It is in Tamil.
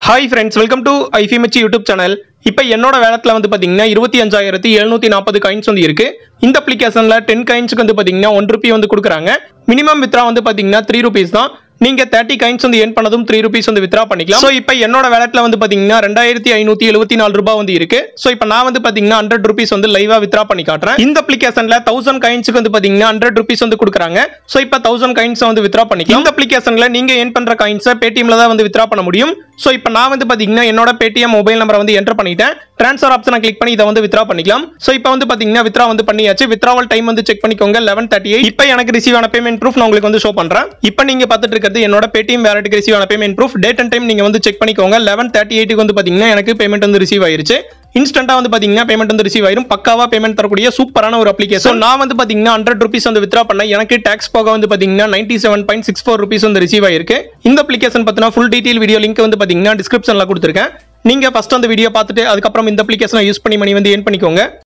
ஹாய் ஃப்ரெண்ட்ஸ் வெல்கம் டு ஐஃபிமச்சி யூடியூப் சேனல் இப்போ என்னோட வேலத்தில் வந்து பார்த்தீங்கன்னா இருபத்தி அஞ்சாயிரத்தி எழுநூற்றி நாற்பது காயின்ஸ் வந்து இருக்கு இந்த அப்ளிகேஷனில் டென் காயின்ஸுக்கு வந்து பார்த்தீங்கன்னா ஒன் ருபி வந்து கொடுக்குறாங்க மினிமம் வித்ரா வந்து பார்த்தீங்கன்னா த்ரீ ருபீஸ் தான் நீங்க தேர்ட்டி காயின்ஸ் வந்து ஏர்ன் பண்ணதும் த்ரீ ருபீஸ் வந்து வித்ரா பண்ணிக்கலாம் ஸோ இப்போ என்னோட வேலட்ல வந்து பாத்தீங்கன்னா ரெண்டாயிரத்தி ஐநூத்தி எழுபத்தி நாலு ரூபாய் வந்து இருக்கு ஸோ இப்போ நான் வந்து பாத்தீங்கன்னா ஹண்ட்ரட் ருபீஸ் வந்து லைவா வித்ரா பண்ணி காட்டுறேன் இந்த அப்ளிகேஷன்ல தௌசண்ட் காயின்ஸுக்கு வந்து பாத்தீங்கன்னா ஹண்ட்ரட் ருபீஸ் வந்து கொடுக்குறாங்க ஸோ இப்போ தௌசண்ட் காயின்ஸ் வந்து வித்ரா பண்ணிக்கலாம் இந்த அப்ளிகேஷன்ல நீங்க ஏர்ன் பண்ற காயின்ஸை பேடிஎம்ல தான் வந்து வித்ரா பண்ண முடியும் ஸோ இப்போ நான் வந்து பாத்தீங்கன்னா என்னோட பேடிஎம் மொபைல் நம்பரை வந்து என்டர் பண்ணிட்டேன் ட்ரான்ஸ்ஃபர் ஆப்ஷனை கிளிக் பண்ணி இதை வந்து வித்ரா பண்ணிக்கலாம் ஸோ இப்போ வந்து பாத்தீங்கன்னா வித்ரா வந்து பண்ணியாச்சு வித்ராவல் டைம் வந்து செக் பண்ணிக்கோங்க லெவன் தேர்ட்டி எயிட் இப்போ எனக்கு ரிசீவ் ஆன பேமெண்ட் ப்ரூஃப் நான் உங்களுக்கு வந்து ஷோ பண்றேன் இப்போ நீங்க பார்த்துட்டு இருக்கிறது என்னோட பேடிஎம் வேலட்டுக்கு ரிசீவ் ஆன payment proof date and time நீங்க வந்து செக் பண்ணிக்கோங்க லெவன் தேர்ட்டி எயிட்டுக்கு வந்து பாத்தீங்கன்னா எனக்கு பேமெண்ட் வந்து ரிசீவ் ஆயிருச்சு இன்ஸ்டன்டா வந்து பாத்தீங்கன்னா பேமெண்ட் வந்து ரிசீவ் ஆயிரும் பக்காவா பேமெண்ட் தரக்கூடிய சூப்பரான ஒரு அப்ளிகேஷன் நான் வந்து பாத்தீங்கன்னா ஹண்ட்ரட் ருபீஸ் வந்து வித்ரா பண்ணேன் எனக்கு டாக்ஸ் போக வந்து பாத்தீங்கன்னா ninety seven point six four rupees வந்து ரிசீவ் ஆயிருக்கு இந்த அப்ளிகேஷன் பத்தின ஃபுல் டீடைல் வீடியோ லிங்க் வந்து பாத்தீங்கன்னா டிஸ்கிரிப்ஷன்ல கொடுத்துருக்கேன் நீங்க ஃபர்ஸ்ட் அந்த வீடியோ பார்த்துட்டு அதுக்கப்புறம் இந்த அப்ளிகேஷனை யூஸ் பண்ணி மணி வந்து ஏன் பண்ணிக்கோங்க